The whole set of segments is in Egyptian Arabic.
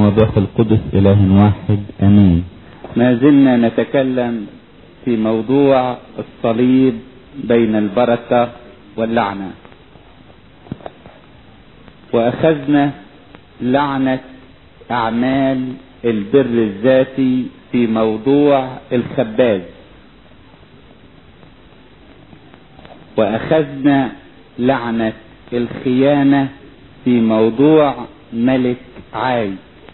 والروح القدس إله واحد أمين ما زلنا نتكلم في موضوع الصليب بين البركة واللعنة وأخذنا لعنة أعمال البر الذاتي في موضوع الخباز وأخذنا لعنة الخيانة في موضوع ملك عاي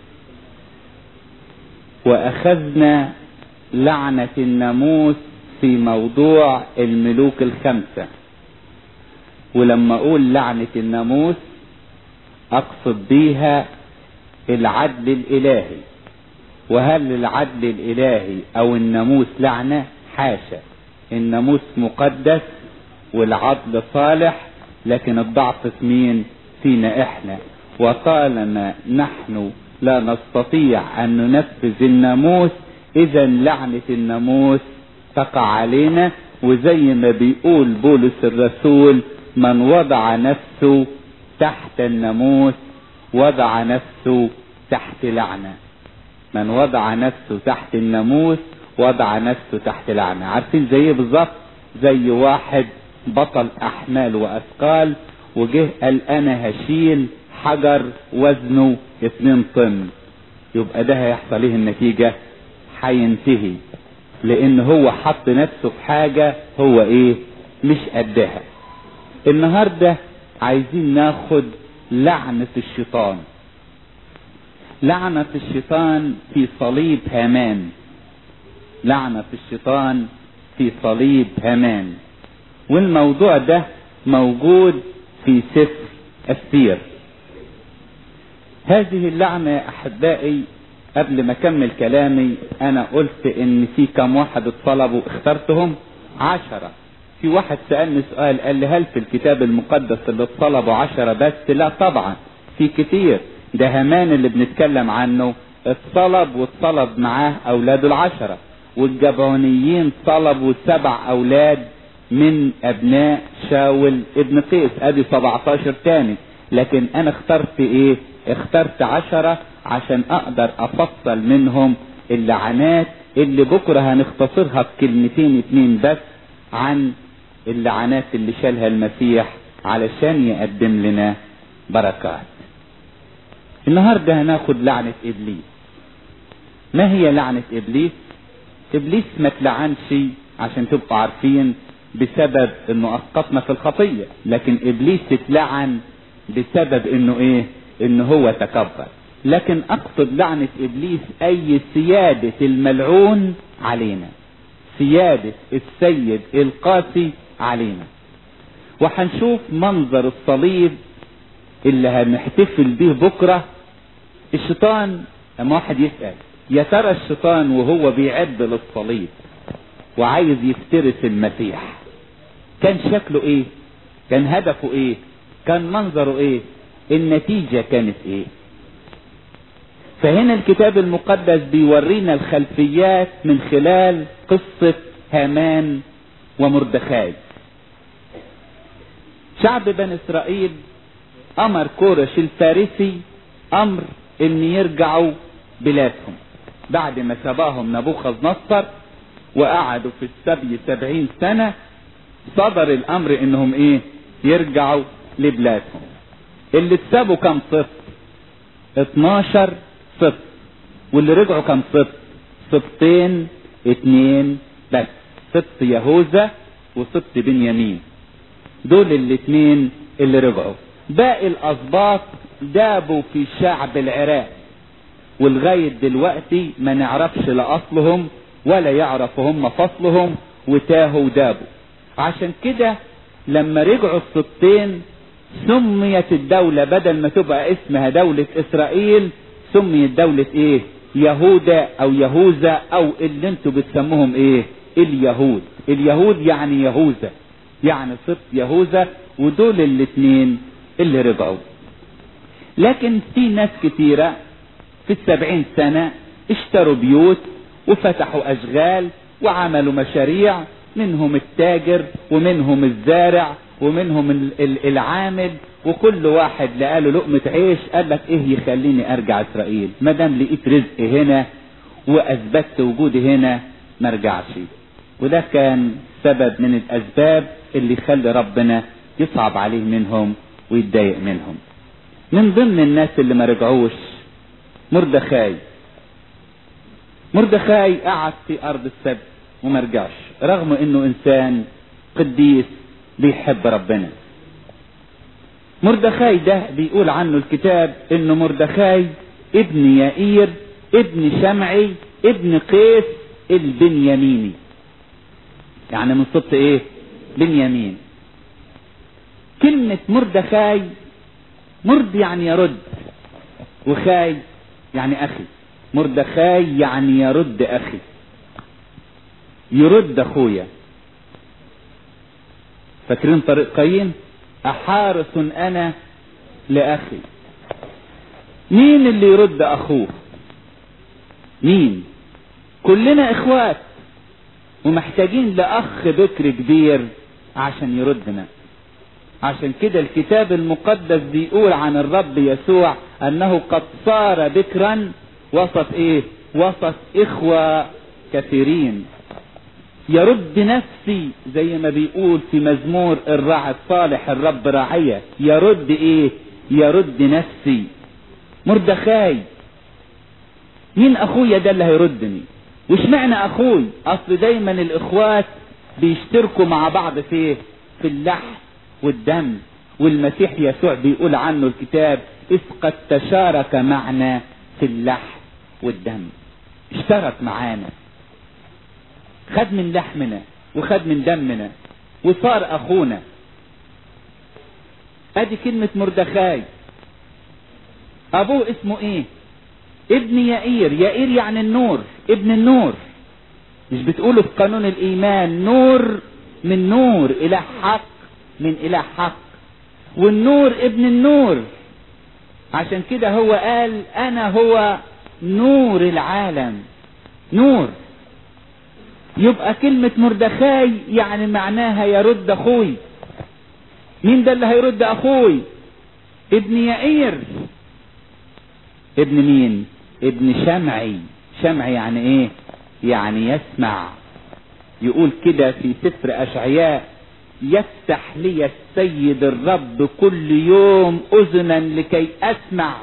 وأخذنا لعنة الناموس في موضوع الملوك الخمسة ولما أقول لعنة الناموس أقصد بيها العدل الإلهي وهل العدل الإلهي أو الناموس لعنة حاشا الناموس مقدس والعدل صالح لكن الضعف في مين فينا احنا وطالما نحن لا نستطيع ان ننفذ الناموس اذا لعنة الناموس تقع علينا وزي ما بيقول بولس الرسول من وضع نفسه تحت الناموس وضع نفسه تحت لعنة من وضع نفسه تحت الناموس وضع نفسه تحت لعنة عارفين زي ايه بالظبط زي واحد بطل احمال واثقال وجه قال انا هشيل حجر وزنه 2 طن يبقى ده هيحصل ايه النتيجة هينتهي لان هو حط نفسه في حاجة هو ايه مش قدها النهاردة عايزين ناخد لعنة الشيطان لعنة الشيطان في صليب هامان لعنة الشيطان في صليب هامان والموضوع ده موجود في سفر السير هذه اللعنة يا احبائي قبل ما اكمل كلامي انا قلت ان في كم واحد اتصلبوا اخترتهم عشرة في واحد سألني سؤال قال لي هل في الكتاب المقدس اللي اتصلبوا عشرة بس لا طبعا في كتير ده همان اللي بنتكلم عنه اتصلب واتصلب معاه اولاده العشرة والجبعونيين طلبوا سبع اولاد من ابناء شاول ابن قيس ادي 17 تاني لكن انا اخترت ايه اخترت عشرة عشان اقدر افصل منهم اللعنات اللي بكرة هنختصرها في كلمتين اتنين بس عن اللعنات اللي شالها المسيح علشان يقدم لنا بركات النهاردة هناخد لعنة ابليس ما هي لعنة ابليس ابليس ما اتلعنش عشان تبقوا عارفين بسبب انه اسقطنا في الخطية لكن ابليس اتلعن بسبب انه ايه انه هو تكبر لكن اقصد لعنة ابليس اي سيادة الملعون علينا سيادة السيد القاسي علينا وهنشوف منظر الصليب اللي هنحتفل به بكرة الشيطان اما واحد يسأل يا ترى الشيطان وهو بيعد للصليب وعايز يفترس المسيح كان شكله ايه كان هدفه ايه كان منظره ايه النتيجة كانت ايه فهنا الكتاب المقدس بيورينا الخلفيات من خلال قصة هامان ومردخاي شعب بني اسرائيل امر كورش الفارسي امر ان يرجعوا بلادهم بعد ما سباهم نبوخذ نصر وقعدوا في السبي سبعين سنة صدر الامر انهم ايه يرجعوا لبلادهم اللي اتسابوا كم صفر 12 صفر واللي رجعوا كم صفر صفتين اتنين بس صفت يهوذا وصفت بنيامين دول الاتنين اللي رجعوا باقي الاسباط دابوا في شعب العراق ولغاية دلوقتي ما نعرفش لا اصلهم ولا يعرفوا هم فصلهم وتاهوا ودابوا عشان كده لما رجعوا السبطين سميت الدولة بدل ما تبقى اسمها دولة اسرائيل سميت دولة ايه يهودا او يهوذا او اللي انتوا بتسموهم ايه اليهود اليهود يعني يهوذا يعني سبط يهوذا ودول الاتنين اللي رجعوا لكن في ناس كتيرة في السبعين سنة اشتروا بيوت وفتحوا اشغال وعملوا مشاريع منهم التاجر ومنهم الزارع ومنهم ال- ال- العامل وكل واحد لقى له لقمة عيش قال لك ايه يخليني ارجع اسرائيل ما دام لقيت رزق هنا واثبتت وجودي هنا ما ارجعش وده كان سبب من الاسباب اللي يخلي ربنا يصعب عليه منهم ويتضايق منهم من ضمن الناس اللي ما رجعوش مردخاي مردخاي قعد في ارض السبت وما رجعش رغم انه انسان قديس بيحب ربنا مردخاي ده بيقول عنه الكتاب انه مردخاي ابن يائير ابن شمعي ابن قيس البنياميني يعني من سبط ايه بنيامين كلمة مردخاي مرد يعني يرد وخاي يعني اخي مردخاي يعني يرد اخي يرد اخويا فاكرين طريق قايين احارس انا لاخي مين اللي يرد اخوه مين كلنا اخوات ومحتاجين لاخ بكر كبير عشان يردنا عشان كده الكتاب المقدس بيقول عن الرب يسوع انه قد صار بكرا وسط ايه وسط اخوة كثيرين يرد نفسي زي ما بيقول في مزمور الراعي الصالح الرب راعية يرد ايه يرد نفسي مردخاي مين اخويا ده اللي هيردني وش معنى اخوي اصل دايما الاخوات بيشتركوا مع بعض في ايه في اللحم والدم والمسيح يسوع بيقول عنه الكتاب إذ قد تشارك معنا في اللحم والدم اشترك معانا خد من لحمنا وخد من دمنا وصار اخونا ادي كلمة مردخاي ابوه اسمه ايه ابن يائير يائير يعني النور ابن النور مش بتقولوا في قانون الايمان نور من نور الى حق من اله حق والنور ابن النور عشان كده هو قال انا هو نور العالم نور يبقى كلمة مردخاي يعني معناها يرد اخوي مين ده اللي هيرد اخوي ابن يائير ابن مين ابن شمعي شمعي يعني ايه يعني يسمع يقول كده في سفر اشعياء يفتح لي السيد الرب كل يوم اذنا لكي اسمع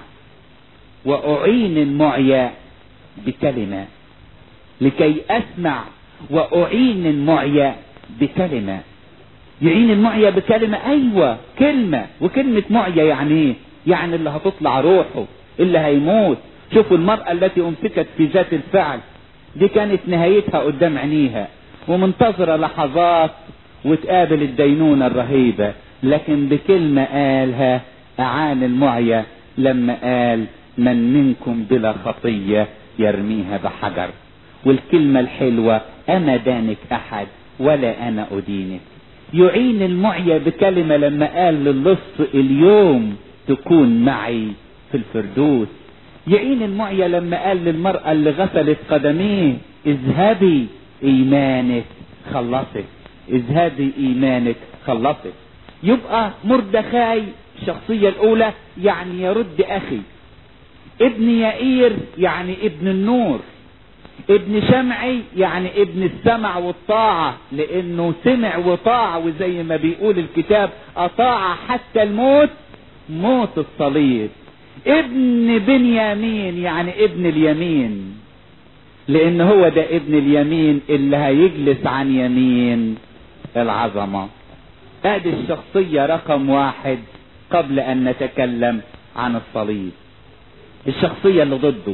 واعين المعيا بكلمه لكي اسمع واعين المعيا بكلمه يعين المعيا بكلمه ايوه كلمه وكلمه معيا يعني ايه يعني اللي هتطلع روحه اللي هيموت شوفوا المرأة التي امسكت في ذات الفعل دي كانت نهايتها قدام عينيها ومنتظرة لحظات وتقابل الدينونة الرهيبة لكن بكلمة قالها أعان المعيا لما قال من منكم بلا خطية يرميها بحجر والكلمة الحلوة أما دانك أحد ولا أنا أدينك يعين المعيا بكلمة لما قال للص اليوم تكون معي في الفردوس يعين المعيا لما قال للمرأة اللي غسلت قدميه اذهبي ايمانك خلصك اذهبي ايمانك خلصك يبقى مردخاي الشخصية الاولى يعني يرد اخي ابن يائير يعني ابن النور ابن شمعي يعني ابن السمع والطاعة لانه سمع وطاع وزي ما بيقول الكتاب اطاع حتى الموت موت الصليب ابن بنيامين يعني ابن اليمين لان هو ده ابن اليمين اللي هيجلس عن يمين العظمة ادي الشخصية رقم واحد قبل ان نتكلم عن الصليب الشخصية اللي ضده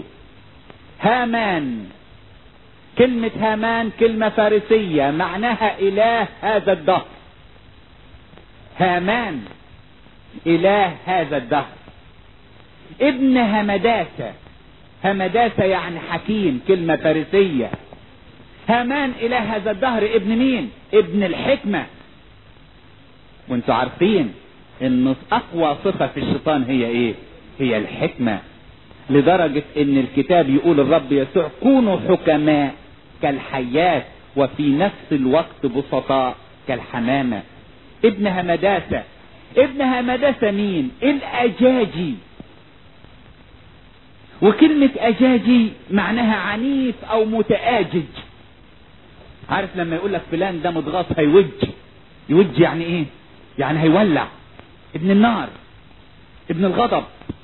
هامان كلمة هامان كلمة فارسية معناها اله هذا الدهر هامان اله هذا الدهر ابن همداسة همداسة يعني حكيم كلمة فارسية هامان اله هذا الدهر ابن مين ابن الحكمة وانتوا عارفين ان اقوى صفة في الشيطان هي ايه هي الحكمة لدرجة ان الكتاب يقول الرب يسوع كونوا حكماء كالحيات وفي نفس الوقت بسطاء كالحمامة ابنها مداسة ابنها مداسة مين الاجاجي وكلمة اجاجي معناها عنيف او متآجج عارف لما يقول لك فلان ده مضغاط هيوج يوج يعني ايه يعني هيولع ابن النار ابن الغضب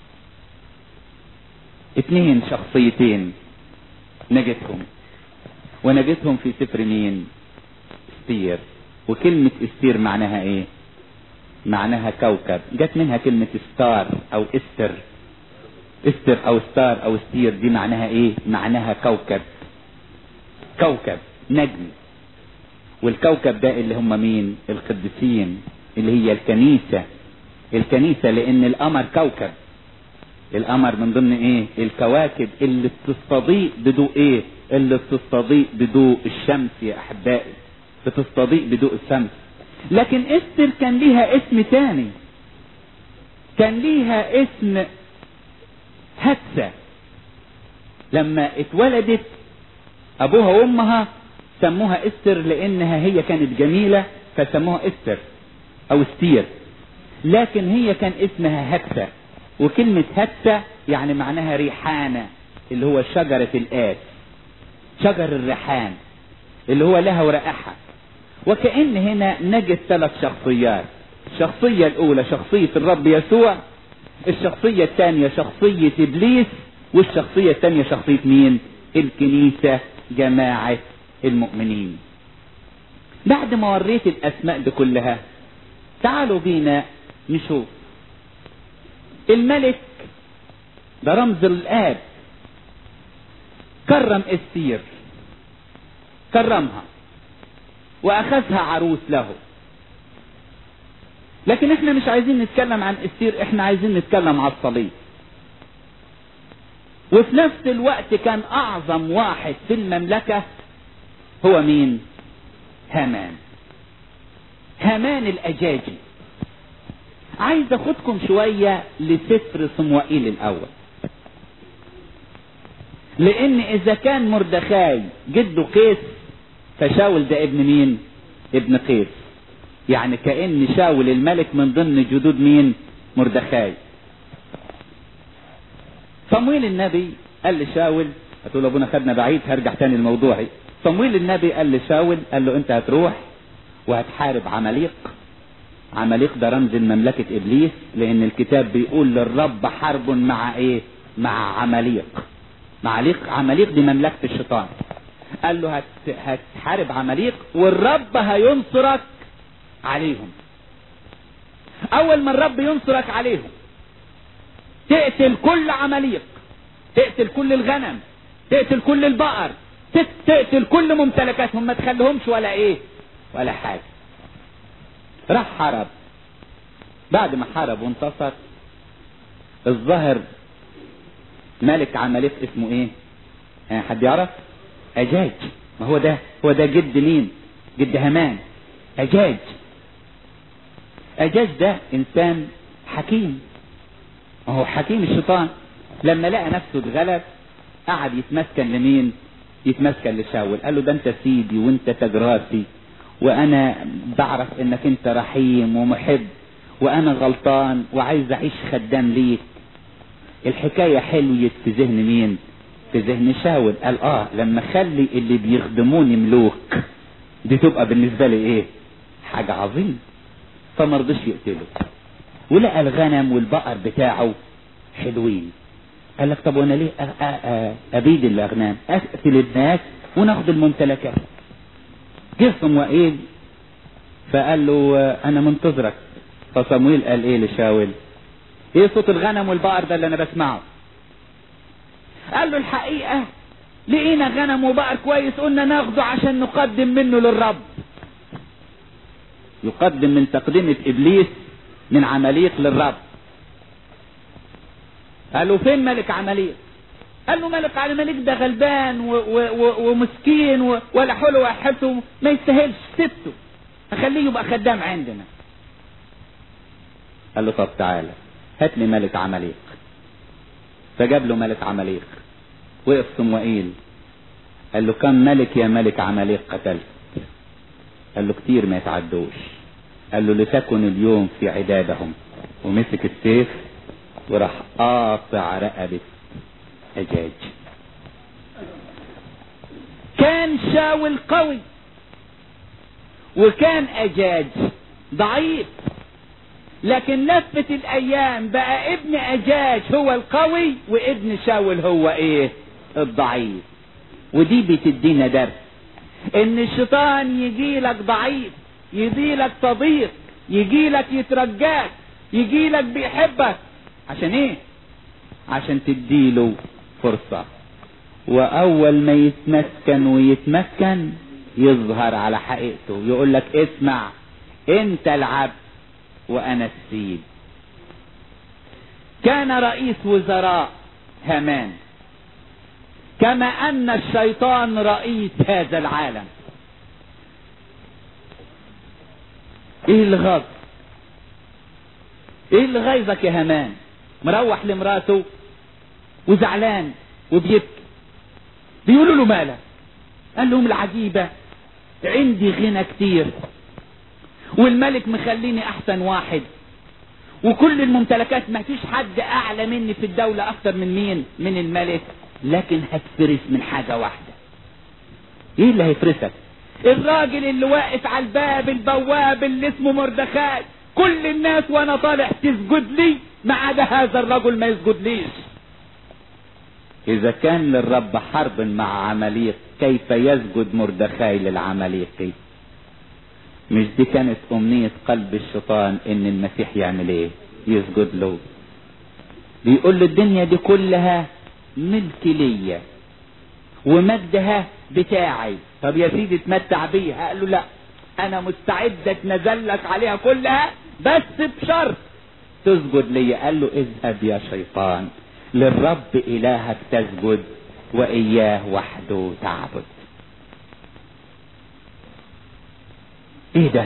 اتنين شخصيتين نجتهم ونجتهم في سفر مين استير وكلمة استير معناها ايه معناها كوكب جت منها كلمة ستار او استر استر او ستار او استير دي معناها ايه معناها كوكب كوكب نجم والكوكب ده اللي هم مين القديسين اللي هي الكنيسة الكنيسة لان القمر كوكب القمر من ضمن ايه الكواكب اللي بتستضيء بضوء ايه اللي بتستضيء بضوء الشمس يا احبائي بتستضيء بضوء الشمس لكن استر كان ليها اسم تاني كان ليها اسم هتسة لما اتولدت ابوها وامها سموها استر لانها هي كانت جميلة فسموها استر او استير لكن هي كان اسمها هتسة وكلمة هتسة يعني معناها ريحانة اللي هو شجرة الآس شجر الريحان اللي هو لها رائحة وكأن هنا نجد ثلاث شخصيات الشخصية الأولى شخصية الرب يسوع الشخصية الثانية شخصية إبليس والشخصية الثانية شخصية مين الكنيسة جماعة المؤمنين بعد ما وريت الأسماء دي كلها تعالوا بينا نشوف الملك ده رمز الآب كرم استير كرمها واخذها عروس له لكن احنا مش عايزين نتكلم عن استير احنا عايزين نتكلم على الصليب وفي نفس الوقت كان اعظم واحد في المملكة هو مين هامان هامان الاجاجي عايز اخدكم شوية لسفر صموئيل الاول لان اذا كان مردخاي جده قيس فشاول ده ابن مين ابن قيس يعني كأن شاول الملك من ضمن جدود مين مردخاي صمويل النبي قال لشاول هتقول ابونا خدنا بعيد هرجع تاني لموضوعي صمويل النبي قال لشاول قال له انت هتروح وهتحارب عماليق عماليق ده رمز مملكة ابليس لان الكتاب بيقول للرب حرب مع ايه مع عماليق معاليق عماليق دي مملكة الشيطان قال له هت... هتحارب عماليق والرب هينصرك عليهم اول ما الرب ينصرك عليهم تقتل كل عماليق تقتل كل الغنم تقتل كل البقر تقتل كل ممتلكاتهم ما تخليهمش ولا ايه ولا حاجة راح حارب بعد ما حارب وانتصر الظاهر ملك عماليق اسمه ايه اه حد يعرف اجاج ما هو ده هو ده جد مين جد همان اجاج اجاج ده انسان حكيم ما هو حكيم الشيطان لما لقى نفسه اتغلب قعد يتمسكن لمين يتمسكن لشاول قال له ده انت سيدي وانت تجراسي وانا بعرف انك انت رحيم ومحب وانا غلطان وعايز اعيش خدام ليك الحكاية حلوة في ذهن مين في ذهن شاول قال اه لما خلي اللي بيخدموني ملوك دي تبقى بالنسبة لي ايه حاجة عظيمة فما رضيش يقتله ولقى الغنم والبقر بتاعه حلوين قال لك طب وانا ليه أ- أ- أ- ابيد الاغنام اقتل الناس وناخد الممتلكات جه صموئيل فقال له آه، انا منتظرك فصمويل قال ايه لشاول ايه صوت الغنم والبقر ده اللي انا بسمعه قال له الحقيقة لقينا غنم وبقر كويس قلنا ناخده عشان نقدم منه للرب يقدم من تقدمة ابليس من عماليق للرب قال له فين ملك عماليق قال له ملك عماليق ده غلبان و و و ومسكين و ولا حلو ولا حلته ما يستاهلش سبته اخليه يبقى خدام عندنا قال له طب تعالى هات لي ملك عماليق فجاب له ملك عماليق وقف صموئيل قال له كم ملك يا ملك عماليق قتلت قال له كتير ما يتعدوش قال له لتكن اليوم في عدادهم ومسك السيف وراح قاطع رقبة أجاج كان شاول قوي وكان أجاج ضعيف لكن لفت الأيام بقى ابن أجاج هو القوي وابن شاول هو إيه الضعيف ودي بتدينا درس ان الشيطان يجي لك ضعيف يجي لك صديق يجي لك يترجاك يجي لك بيحبك عشان ايه عشان تديله فرصة واول ما يتمكن ويتمكن يظهر على حقيقته يقول لك اسمع انت العبد وانا السيد كان رئيس وزراء هامان كما ان الشيطان رئيس هذا العالم ايه اللي غاض ايه اللي غيظك يا همان مروح لمراته وزعلان وبيبكي بيقولوا له مالك قال لهم العجيبة عندي غنى كتير والملك مخليني احسن واحد وكل الممتلكات ما فيش حد اعلى مني في الدولة اكتر من مين من الملك لكن هتفرس من حاجة واحدة ايه اللي هيفرسك الراجل اللي واقف على الباب البواب اللي اسمه مردخاي كل الناس وانا طالع تسجد لي ما عدا هذا الرجل ما يسجدليش اذا كان للرب حرب مع عماليق كيف يسجد مردخاي للعماليقي مش دي كانت امنية قلب الشيطان ان المسيح يعمل ايه يسجد له بيقول له الدنيا دي كلها ملك ليا ومجدها بتاعي طب يا سيدي اتمتع بيها قال له لا انا مستعد اتنزل لك عليها كلها بس بشرط تسجد لي قال له اذهب يا شيطان للرب الهك تسجد واياه وحده تعبد ايه ده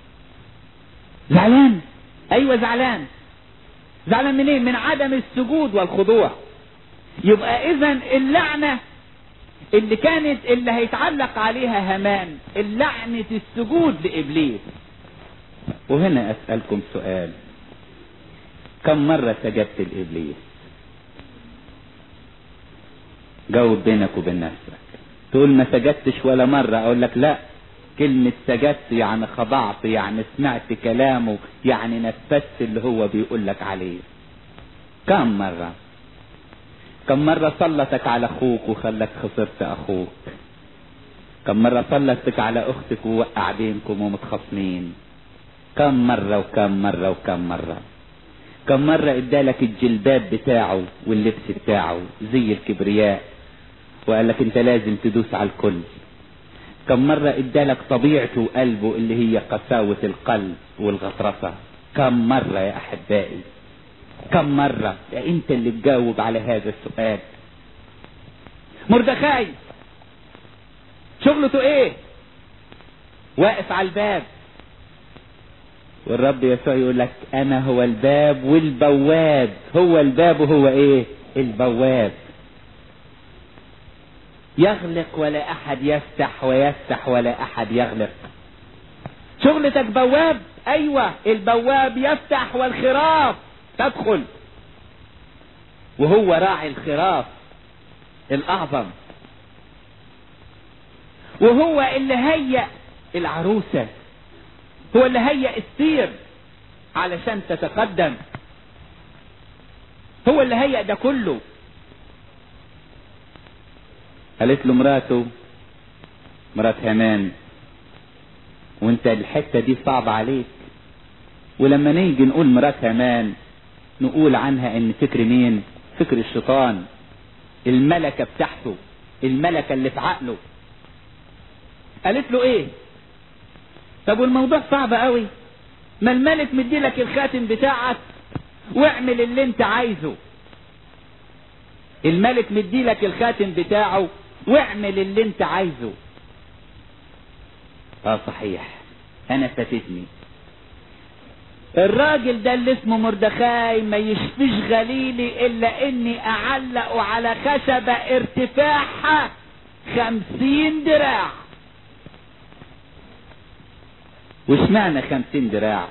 زعلان ايوه زعلان زعلان من ايه من عدم السجود والخضوع يبقى اذا اللعنة اللي كانت اللي هيتعلق عليها همان اللعنة السجود لابليس وهنا اسألكم سؤال كم مرة سجدت لابليس جاوب بينك وبين نفسك تقول ما سجدتش ولا مرة اقول لك لا كلمة سجدت يعني خضعت يعني سمعت كلامه يعني نفذت اللي هو بيقول لك عليه كم مرة كم مرة سلطك على اخوك وخلك خسرت اخوك كم مرة سلطك على اختك ووقع بينكم ومتخاصمين كم مرة وكم مرة وكم مرة كم مرة ادالك الجلباب بتاعه واللبس بتاعه زي الكبرياء وقال لك انت لازم تدوس على الكل كم مرة ادالك طبيعته وقلبه اللي هي قساوة القلب والغطرسة كم مرة يا احبائي كم مرة يا انت اللي تجاوب على هذا السؤال مردخاي شغلته ايه واقف على الباب والرب يسوع يقول لك انا هو الباب والبواب هو الباب وهو ايه البواب يغلق ولا احد يفتح ويفتح ولا احد يغلق شغلتك بواب ايوه البواب يفتح والخراف تدخل وهو راعي الخراف الاعظم وهو اللي هيأ العروسة هو اللي هيأ السير علشان تتقدم هو اللي هيأ ده كله قالت له مراته مرات همان وانت الحتة دي صعبة عليك ولما نيجي نقول مرات همان نقول عنها ان فكر مين فكر الشيطان الملكة بتاعته الملكة اللي في عقله قالت له ايه طب والموضوع صعب قوي ما الملك مديلك الخاتم بتاعك واعمل اللي انت عايزه الملك مديلك الخاتم بتاعه واعمل اللي انت عايزه اه صحيح انا فاتتني الراجل ده اللي اسمه مردخاي ما يشفيش غليلي الا اني اعلقه على خشبة ارتفاعها خمسين دراع واشمعنى خمسين دراع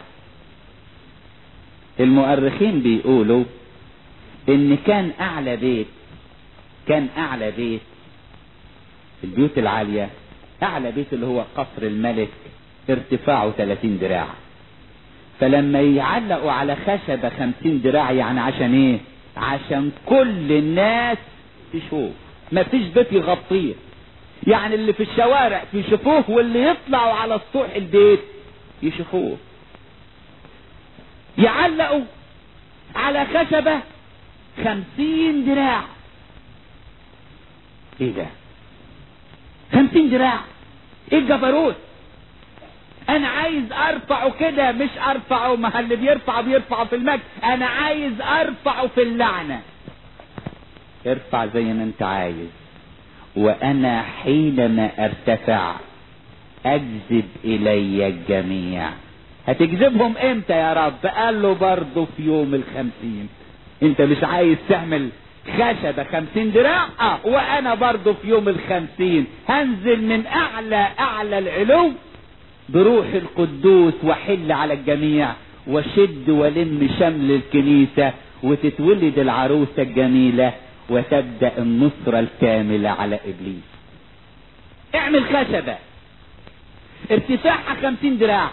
المؤرخين بيقولوا ان كان اعلى بيت كان اعلى بيت في البيوت العالية اعلى بيت اللي هو قصر الملك ارتفاعه 30 دراع فلما يعلقوا على خشبة 50 دراع يعني عشان ايه عشان كل الناس تشوف ما فيش بيت يغطيه يعني اللي في الشوارع يشوفوه واللي يطلعوا على سطوح البيت يشوفوه يعلقوا على خشبة خمسين دراع ايه ده خمسين دراع ايه الجبروت انا عايز ارفعه كده مش ارفعه ما اللي بيرفعه بيرفعه في المجد انا عايز ارفعه في اللعنة ارفع زي ما انت عايز وانا حينما ارتفع اجذب الي الجميع هتجذبهم امتى يا رب قال له برضه في يوم الخمسين انت مش عايز تعمل خشبة خمسين دراع اه وانا برضه في يوم الخمسين هنزل من اعلى اعلى العلو بروح القدوس وحل على الجميع وشد ولم شمل الكنيسة وتتولد العروسة الجميلة وتبدأ النصرة الكاملة على ابليس اعمل خشبة ارتفاعها خمسين دراع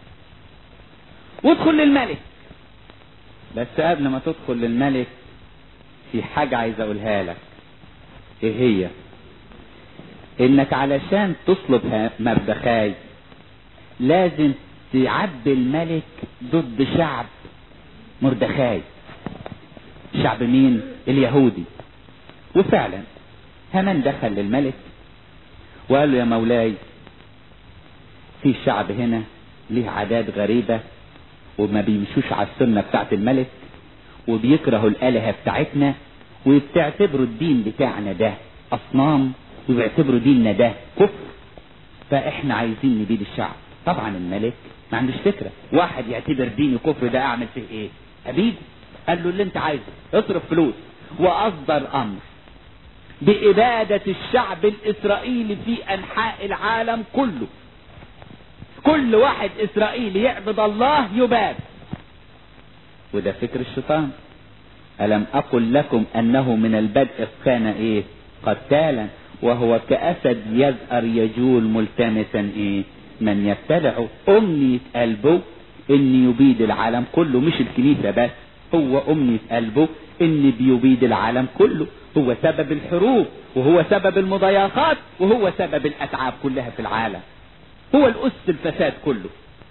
وادخل للملك بس قبل ما تدخل للملك في حاجة عايز اقولها لك ايه هي انك علشان تصلب مردخاي لازم تعبي الملك ضد شعب مردخاي شعب مين اليهودي وفعلا همان دخل للملك وقال له يا مولاي في شعب هنا ليه عادات غريبة وما بيمشوش على السنة بتاعت الملك وبيكرهوا الآلهة بتاعتنا وبتعتبروا الدين بتاعنا ده أصنام وبيعتبروا ديننا ده كفر فإحنا عايزين نبيد الشعب طبعا الملك ما عندوش فكرة واحد يعتبر ديني كفر ده أعمل فيه إيه أبيده قال له اللي أنت عايزه اصرف فلوس وأصدر أمر بإبادة الشعب الإسرائيلي في أنحاء العالم كله كل واحد إسرائيلي يعبد الله يباد وده فكر الشيطان ألم أقل لكم أنه من البدء كان إيه قتالا وهو كأسد يزأر يجول ملتمسا إيه من يتبعه أمنية قلبه إن يبيد العالم كله مش الكنيسة بس هو أمنية قلبه إن بيبيد العالم كله هو سبب الحروب وهو سبب المضايقات وهو سبب الأتعاب كلها في العالم هو الأس الفساد كله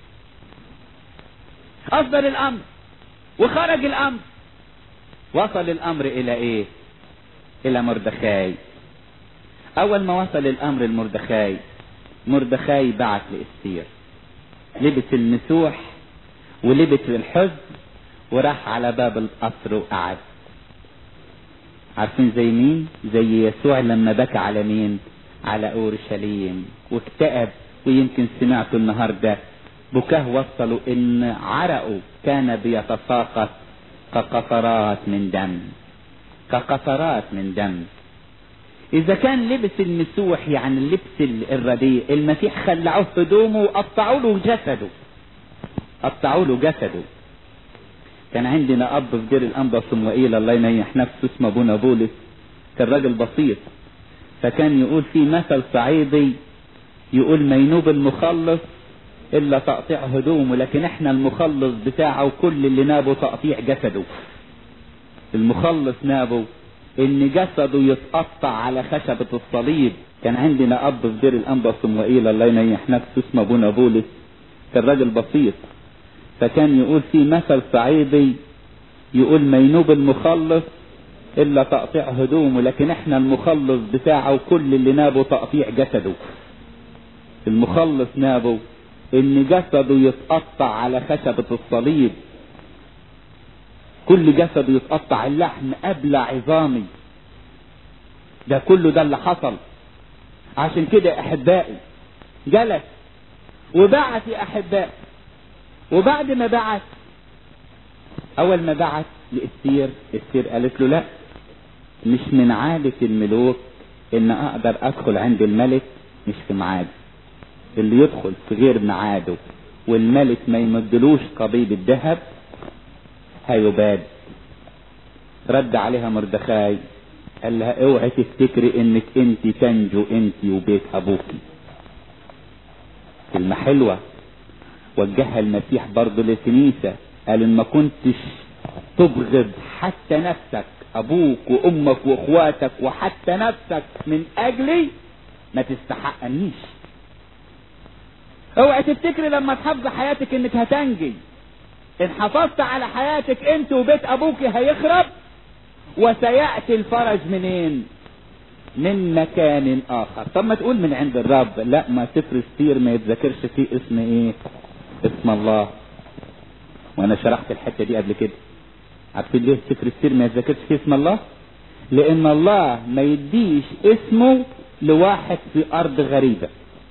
أصدر الأمر وخرج الأمر وصل الأمر إلى إيه إلى مردخاي أول ما وصل الأمر المردخاي مردخاي بعت لإستير لبس المسوح ولبس الحزن وراح على باب القصر وقعد عارفين زي مين زي يسوع لما بكى على مين على اورشليم واكتئب ويمكن سمعتوا النهارده بكاه وصلوا ان عرقه كان بيتساقط كقطرات من دم كقطرات من دم اذا كان لبس المسوح يعني اللبس الرديء المسيح خلعوه هدومه وقطعوا له جسده قطعوا له جسده كان عندنا اب في دير الانبا صموئيل الله ينيح نفسه اسمه ابونا بولس كان راجل بسيط فكان يقول في مثل صعيدي يقول مينوب المخلص الا تقطيع هدومه لكن احنا المخلص بتاعه كل اللي نابه تقطيع جسده المخلص نابه ان جسده يتقطع على خشبة الصليب كان عندنا اب في دير الانبا صموئيل الله ينيح نفسه اسمه ابونا بولس كان راجل بسيط فكان يقول في مثل صعيدي يقول مينوب المخلص الا تقطيع هدومه لكن احنا المخلص بتاعه كل اللي نابه تقطيع جسده المخلص نابه ان جسده يتقطع على خشبة الصليب كل جسده يتقطع اللحم قبل عظامي ده كله ده اللي حصل عشان كده احبائي جلس وبعت يا احبائي وبعد ما بعت اول ما بعت لاستير استير قالت له لا مش من عادة الملوك ان اقدر ادخل عند الملك مش في ميعاد اللي يدخل في غير ميعاده والملك ما يمدلوش قضيب الذهب هيباد رد عليها مردخاي قال لها اوعي تفتكري انك انت تنجو انت وبيت ابوكي كلمة حلوة وجهها المسيح برضه للكنيسة قال ان ما كنتش تبغض حتى نفسك ابوك وامك واخواتك وحتى نفسك من اجلي ما تستحقنيش اوعي تفتكري لما تحافظي حياتك انك هتنجي ان حافظت على حياتك انت وبيت ابوك هيخرب وسيأتي الفرج منين من مكان اخر طب ما تقول من عند الرب لا ما سفر السير ما يتذكرش فيه اسم ايه اسم الله وانا شرحت الحتة دي قبل كده عارفين ليه سفر السير ما يتذكرش فيه اسم الله لان الله ما يديش اسمه لواحد في ارض غريبة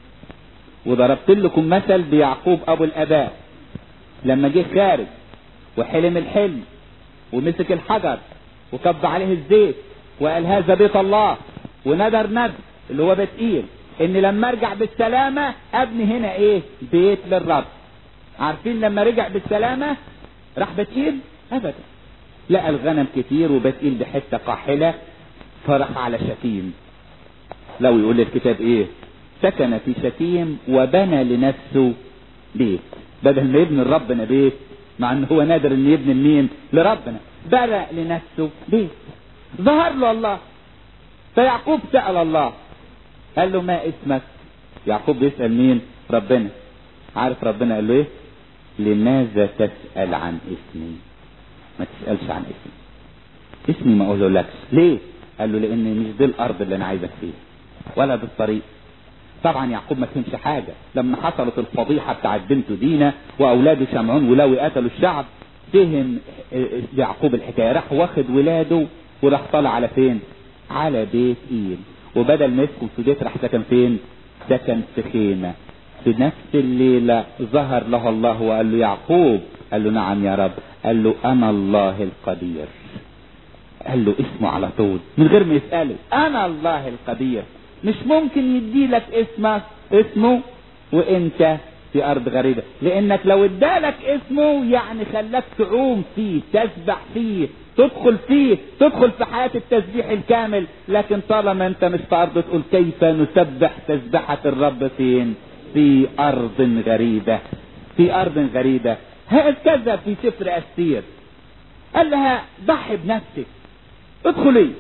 وضربت لكم مثل بيعقوب ابو الاباء لما جه خارج وحلم الحلم ومسك الحجر وكب عليه الزيت وقال هذا بيت الله وندر ندر اللي هو بتقيل ان لما ارجع بالسلامة ابني هنا ايه بيت للرب عارفين لما رجع بالسلامة راح بتقيل ابدا لقى الغنم كتير وبتقيل بحتة قاحلة فرح على شتيم لو يقول الكتاب ايه سكن في شتيم وبنى لنفسه بيت بدل ما يبني لربنا بيت مع ان هو نادر ان يبني لمين لربنا بنى لنفسه بيت ظهر له الله فيعقوب سأل الله قال له ما اسمك يعقوب بيسأل مين ربنا عارف ربنا قال له ايه لماذا تسأل عن اسمي ما تسألش عن اسمي اسمي ما اقوله لكش ليه قال له لان مش دي الارض اللي انا عايزك فيها ولا دي الطريق طبعا يعقوب ما فهمش حاجة لما حصلت الفضيحة بتاعت بنته دينا واولاده شمعون ولاوي قتلوا الشعب فهم يعقوب الحكاية راح واخد ولاده وراح طالع على فين على بيت ايل وبدل ما يسكن في بيت راح سكن فين سكن في خيمة في نفس الليلة ظهر له الله وقال له يعقوب قال له نعم يا رب قال له انا الله القدير قال له اسمه على طول من غير ما يسأله انا الله القدير مش ممكن يدي لك اسمك اسمه وانت في ارض غريبة لانك لو ادالك اسمه يعني خلاك تعوم فيه تسبح فيه تدخل فيه تدخل في حياة التسبيح الكامل لكن طالما انت مش في ارض تقول كيف نسبح تسبحة الرب فين في ارض غريبة في ارض غريبة هكذا في سفر استير قال لها ضحي بنفسك ادخلي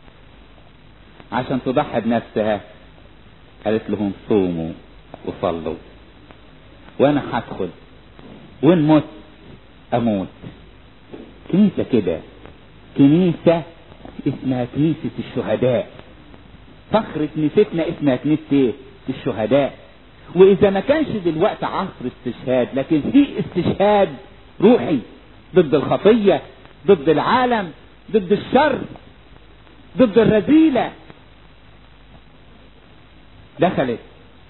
عشان تضحي بنفسها قالت لهم صوموا وصلوا وانا هدخل وان مت اموت كنيسة كده كنيسة اسمها كنيسة الشهداء فخر كنيستنا اسمها كنيسة ايه الشهداء واذا ما كانش دلوقتي عصر استشهاد لكن في استشهاد روحي ضد الخطية ضد العالم ضد الشر ضد الرذيلة دخلت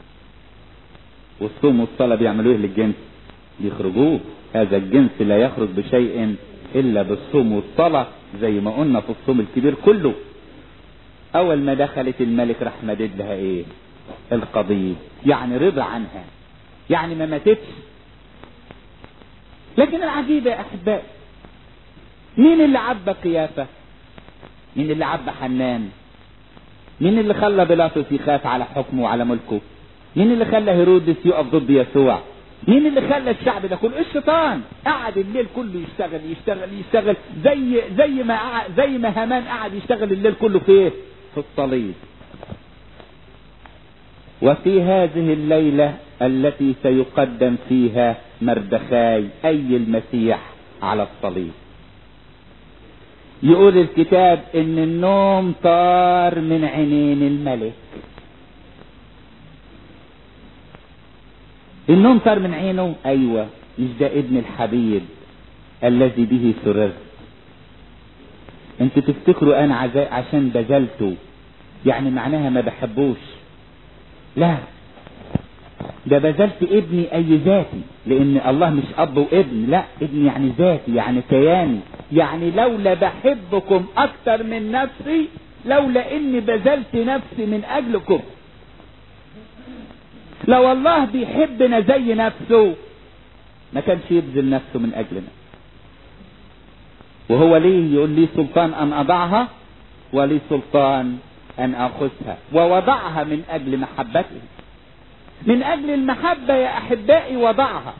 والصوم والصلاة بيعملوا ايه للجنس بيخرجوه هذا الجنس لا يخرج بشيء الا بالصوم والصلاة زي ما قلنا في الصوم الكبير كله اول ما دخلت الملك راح مدد لها ايه القضيب يعني رضى عنها يعني ما ماتتش لكن العجيب يا احبائي مين اللي عبى قيافة مين اللي عبى حنان مين اللي خلى بيلاطس يخاف على حكمه وعلى ملكه مين اللي خلى هيرودس يقف ضد يسوع مين اللي خلى الشعب ده كله الشيطان قعد الليل كله يشتغل يشتغل يشتغل زي زي ما قعد زي ما هامان قعد يشتغل الليل كله في ايه في الصليب وفي هذه الليلة التي سيقدم فيها مردخاي أي المسيح على الصليب يقول الكتاب ان النوم طار من عينين الملك النوم طار من عينه ايوه مش ده ابن الحبيب الذي به سررت انتوا تفتكروا انا عزا- عشان بذلته يعني معناها ما بحبوش لا ده بذلت ابني اي ذاتي لان الله مش اب وابن لا ابن يعني ذاتي يعني كياني يعني لولا بحبكم اكتر من نفسي لولا اني بذلت نفسي من اجلكم لو الله بيحبنا زي نفسه ما كانش يبذل نفسه من اجلنا وهو ليه يقول لي سلطان ان اضعها ولي سلطان ان اخذها ووضعها من اجل محبته من اجل المحبة يا احبائي وضعها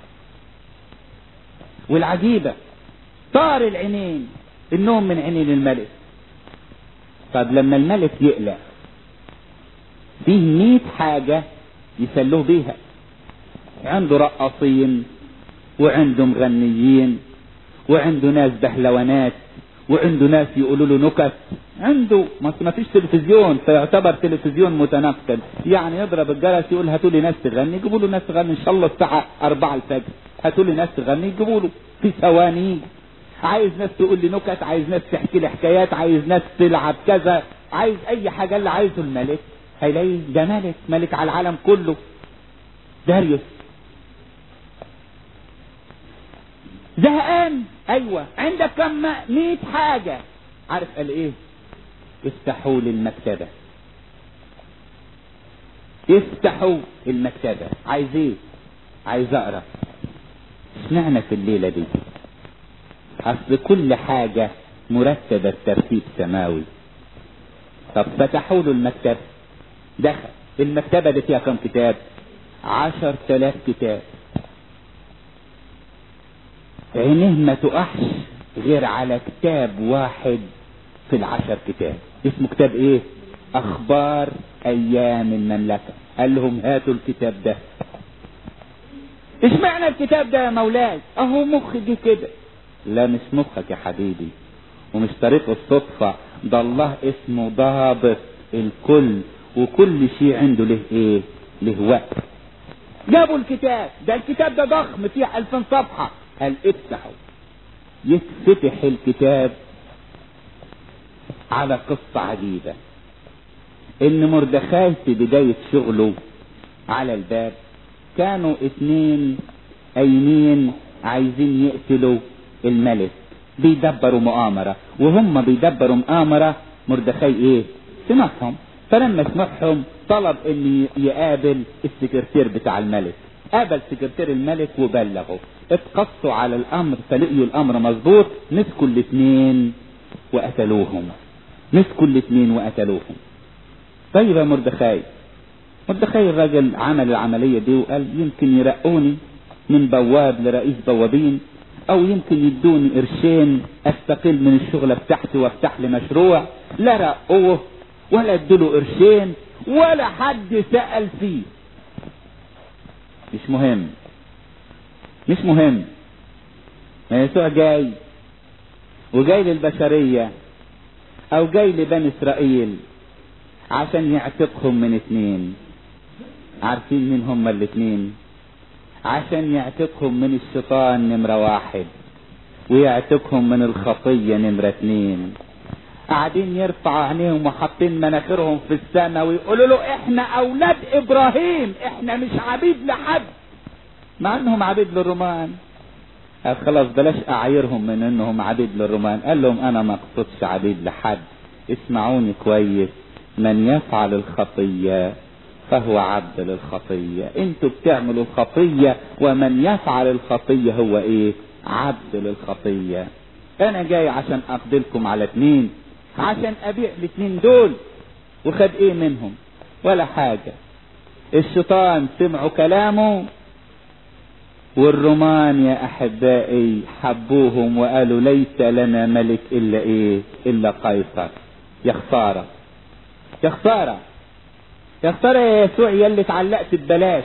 والعجيبة طار العينين النوم من عينين الملك طب لما الملك يقلق فيه مية حاجة يسلوه بيها عنده رقاصين وعنده مغنيين وعنده ناس بهلوانات وعنده ناس يقولوا له نكت عنده ما فيش تلفزيون فيعتبر تلفزيون متنقل يعني يضرب الجرس يقول هاتوا لي ناس تغني يجيبوا له ناس تغني ان شاء الله الساعه 4 الفجر هاتوا لي ناس تغني يجيبوا له في ثواني عايز ناس تقول لي نكت عايز ناس تحكي لي حكايات عايز ناس تلعب كذا عايز اي حاجه اللي عايزه الملك هيلاقي ده ملك ملك على العالم كله داريوس زهقان ايوه عندك كم مئة حاجة عارف قال ايه افتحوا لي المكتبة افتحوا المكتبة عايز ايه عايز اقرا اشمعنى في الليلة دي اصل كل حاجة مرتبة بترتيب سماوي طب فتحوا له المكتبة دخل المكتبة دي فيها كم كتاب عشر تلاف كتاب عينيه ما تقحش غير على كتاب واحد في العشر كتاب اسمه كتاب ايه اخبار ايام المملكة قال لهم هاتوا الكتاب ده ايش معنى الكتاب ده يا مولاي اهو مخي جه كده لا مش مخك يا حبيبي ومش طريق الصدفة ده الله اسمه ضابط الكل وكل شيء عنده له ايه له وقت جابوا الكتاب ده الكتاب ده ضخم فيه الفين صفحة قال افتحوا يتفتح الكتاب على قصة عجيبة ان مردخاي في بداية شغله على الباب كانوا اتنين ايمين عايزين يقتلوا الملك بيدبروا مؤامرة وهم بيدبروا مؤامرة مردخاي ايه سمعهم فلما سمعهم طلب ان يقابل السكرتير بتاع الملك قابل سكرتير الملك وبلغه اتقصوا على الامر فلقيوا الامر مظبوط مسكوا الاثنين وقتلوهم مسكوا الاثنين وقتلوهم طيب يا مردخاي مردخاي الراجل عمل العملية دي وقال يمكن يرقوني من بواب لرئيس بوابين او يمكن يدوني قرشين استقل من الشغلة بتاعتي وافتح لي مشروع لا رقوه ولا ادوله قرشين ولا حد سأل فيه مش مهم مش مهم ما يسوع جاي وجاي للبشرية او جاي لبني اسرائيل عشان يعتقهم من اتنين عارفين مين هما الاتنين عشان يعتقهم من الشيطان نمرة واحد ويعتقهم من الخطية نمرة اتنين قاعدين يرفعوا عينيهم وحاطين مناخيرهم في السماء ويقولوا له احنا اولاد ابراهيم احنا مش عبيد لحد مع انهم عبيد للرومان قال خلاص بلاش اعايرهم من انهم عبيد للرومان قال لهم انا ما اقصدش عبيد لحد اسمعوني كويس من يفعل الخطية فهو عبد للخطية انتوا بتعملوا الخطية ومن يفعل الخطية هو ايه عبد للخطية انا جاي عشان اقدلكم على اتنين عشان ابيع الاتنين دول وخد ايه منهم ولا حاجة الشيطان سمعوا كلامه والرومان يا احبائي حبوهم وقالوا ليس لنا ملك الا ايه الا قيصر يا خسارة يا خسارة يا خسارة يا يسوع يا اللي اتعلقت ببلاش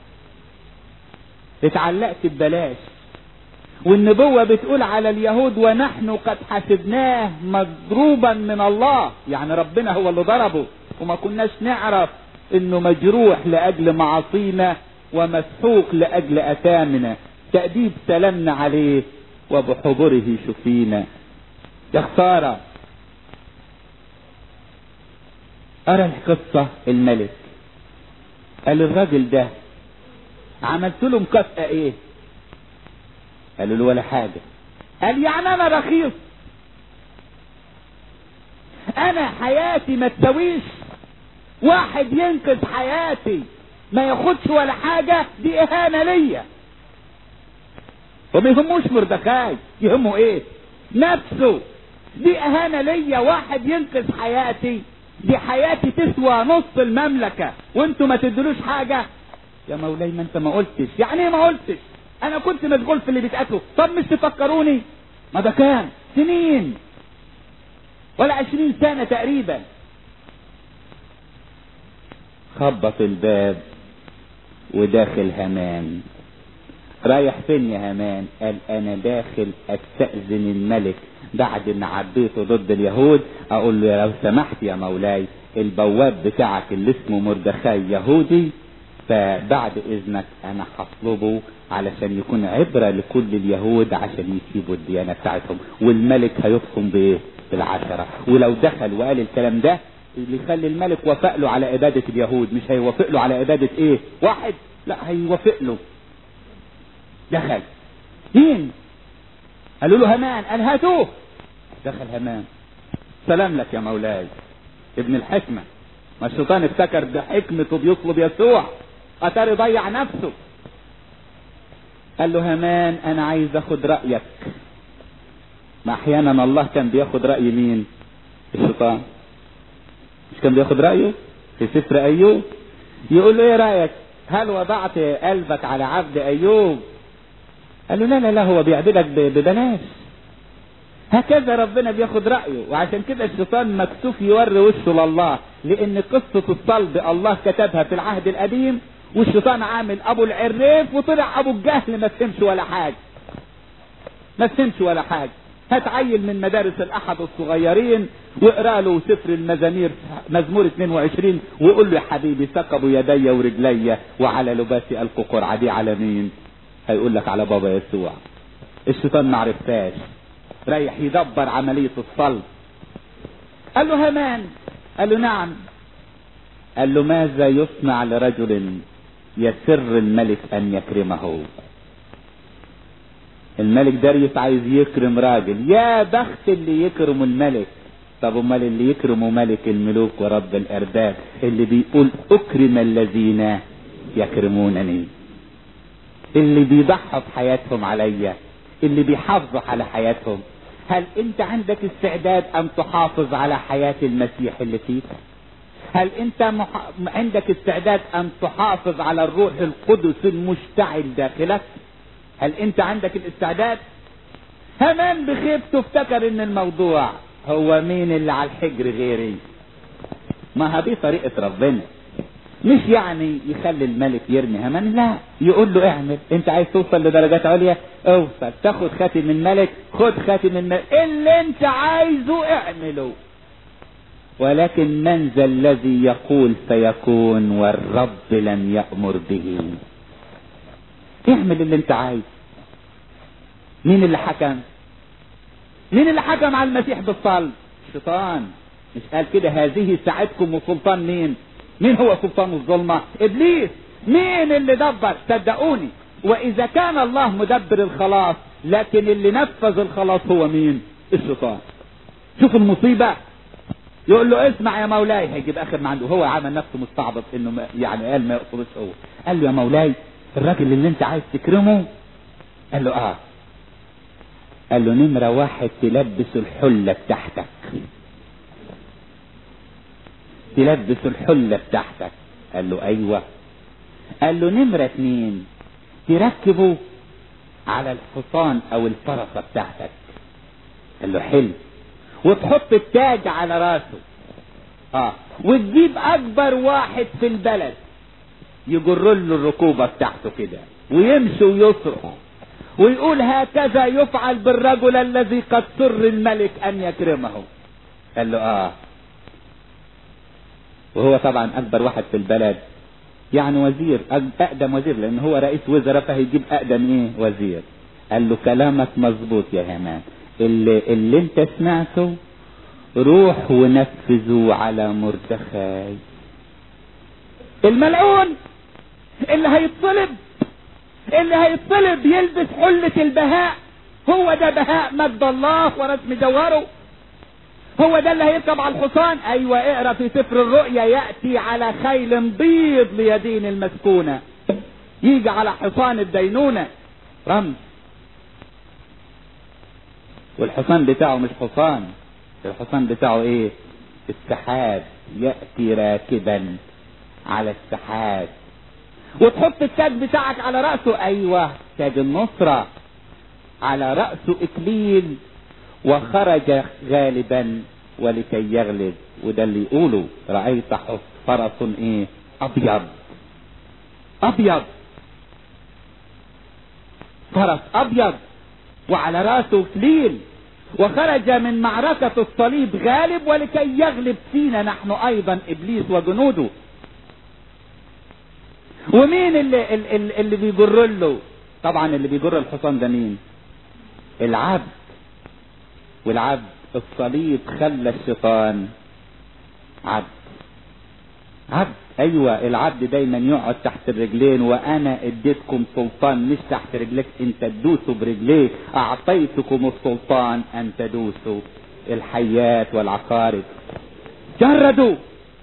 اتعلقت ببلاش والنبوة بتقول على اليهود ونحن قد حسبناه مضروبا من الله يعني ربنا هو اللي ضربه وما كناش نعرف انه مجروح لاجل معاصينا ومسحوق لاجل اثامنا تأديب سلامنا عليه وبحضره شفينا يا خسارة ارى القصة الملك قال الراجل ده عملت له مكافأة ايه قالوا له ولا حاجة قال يعني انا رخيص انا حياتي ما تسويش واحد ينقذ حياتي ما ياخدش ولا حاجة دي اهانة ليا وما يهموش مردخاي يهمه ايه نفسه دي اهانة ليا واحد ينقذ حياتي دي حياتي تسوى نص المملكة وانتوا ما تدلوش حاجة يا مولاي ما انت ما قلتش يعني ايه ما قلتش انا كنت مشغول في اللي بيتقتلوا طب مش تفكروني ما ده كان سنين ولا عشرين سنة تقريبا خبط الباب وداخل همان رايح فين يا همان قال انا داخل استأذن الملك بعد ما عديته ضد اليهود اقول له لو سمحت يا مولاي البواب بتاعك اللي اسمه مردخاي يهودي فبعد اذنك انا هطلبه علشان يكون عبرة لكل اليهود عشان يسيبوا الديانة بتاعتهم والملك هيفصم بايه بالعشرة ولو دخل وقال الكلام ده اللي يخلي الملك وافق له على عبادة اليهود مش هيوافق له على عبادة ايه واحد لا هيوافق له دخل مين قالوا له همان قال هاتوه دخل همان سلام لك يا مولاي ابن الحكمة ما الشيطان افتكر بحكمته بيطلب يسوع اتاري ضيع نفسه قال له همان انا عايز اخد رأيك ما احيانا الله كان بياخد رأي مين الشيطان مش كان بياخد رأيه في سفر ايوب يقول له ايه رأيك هل وضعت قلبك على عبد ايوب قال له لا لا لا هو بيعبدك ببلاش هكذا ربنا بياخد رأيه وعشان كده الشيطان مكسوف يوري وشه لله لان قصة الصلب الله كتبها في العهد القديم والشيطان عامل ابو العريف وطلع ابو الجهل ما فهمش ولا حاجة ما فهمش ولا حاجة هتعيل من مدارس الاحد الصغيرين واقرا له سفر المزامير مزمور 22 وقول له يا حبيبي ثقبوا يدي ورجلي وعلى لباسي القوا قرعه دي على مين؟ هيقول لك على بابا يسوع الشيطان ما عرفتاش رايح يدبر عملية الصلب قال له همان قال له نعم قال له ماذا يصنع لرجل يسر الملك ان يكرمه الملك داريوس عايز يكرم راجل يا بخت اللي يكرم الملك طب امال اللي يكرمه ملك الملوك ورب الارباب اللي بيقول اكرم الذين يكرمونني اللي بيضحوا بحياتهم عليا اللي بيحافظوا على حياتهم هل انت عندك استعداد ان تحافظ على حياة المسيح اللي فيك هل انت مح... عندك استعداد ان تحافظ على الروح القدس المشتعل داخلك هل انت عندك الاستعداد همان بخيبته افتكر ان الموضوع هو مين اللي على الحجر غيري ما هذه طريقة ربنا مش يعني يخلي الملك يرمي همان لا يقول له اعمل انت عايز توصل لدرجات عليا اوصل تاخد خاتم الملك خد خاتم الملك اللي انت عايزه اعمله ولكن من ذا الذي يقول سيكون والرب لم يأمر به اعمل اللي انت عايز مين اللي حكم مين اللي حكم على المسيح بالصلب الشيطان مش قال كده هذه ساعتكم وسلطان مين مين هو سلطان الظلمة ابليس مين اللي دبر صدقوني واذا كان الله مدبر الخلاص لكن اللي نفذ الخلاص هو مين الشيطان شوف المصيبة يقول له اسمع يا مولاي هيجيب اخر ما عنده هو عمل نفسه مستعبط انه ما يعني قال ما يقصدش هو قال له يا مولاي الراجل اللي انت عايز تكرمه قال له اه قال له نمرة واحد تلبس الحلة بتاعتك تلبس الحلة بتاعتك قال له ايوه قال له نمرة اتنين تركبه على الحصان او الفرسة بتاعتك قال له حلو وتحط التاج على راسه اه وتجيب اكبر واحد في البلد يجر له الركوبة بتاعته كده ويمشي ويصرخ ويقول هكذا يفعل بالرجل الذي قد سر الملك ان يكرمه قال له اه وهو طبعا اكبر واحد في البلد يعني وزير اقدم وزير لان هو رئيس وزراء فهيجيب اقدم ايه وزير قال له كلامك مظبوط يا همان اللي, اللي انت سمعته روح ونفذه على مردخاي الملعون اللي هيطلب اللي هيطلب يلبس حلة البهاء هو ده بهاء مجد الله ورسم جوهره هو ده اللي هيركب على الحصان ايوه اقرا في سفر الرؤيا ياتي على خيل بيض ليدين المسكونه يجي على حصان الدينونه رمز والحصان بتاعه مش حصان الحصان بتاعه ايه السحاب يأتي راكبا على السحاب وتحط التاج بتاعك على رأسه ايوه تاج النصرة على رأسه اكليل وخرج غالبا ولكي يغلب وده اللي يقوله رأيت فرس ايه ابيض ابيض فرس ابيض وعلى راسه كليل وخرج من معركة الصليب غالب ولكي يغلب فينا نحن ايضا ابليس وجنوده ومين اللي, اللي, اللي بيجر له طبعا اللي بيجر الحصان ده مين العبد والعبد الصليب خلى الشيطان عبد عبد ايوه العبد دايما يقعد تحت الرجلين وانا اديتكم سلطان مش تحت رجلك انت تدوسوا برجليه اعطيتكم السلطان ان تدوسوا الحيات والعقارب جردوا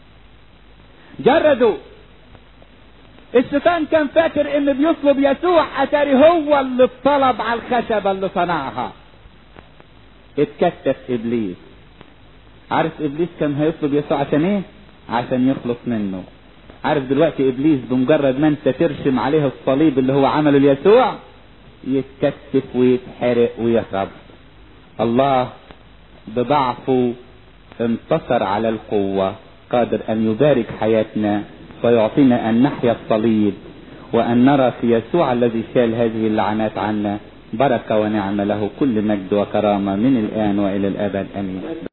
جردوا الشيطان كان فاكر ان بيطلب يسوع اتاري هو اللي اطلب على الخشبة اللي صنعها اتكتف ابليس عارف ابليس كان هيطلب يسوع عشان ايه عشان يخلص منه عارف دلوقتي ابليس بمجرد ما انت ترسم عليه الصليب اللي هو عمله ليسوع يتكتف ويتحرق ويهرب الله بضعفه انتصر على القوة قادر ان يبارك حياتنا ويعطينا ان نحيا الصليب وان نرى في يسوع الذي شال هذه اللعنات عنا بركة ونعمة له كل مجد وكرامة من الآن وإلى الأبد أمين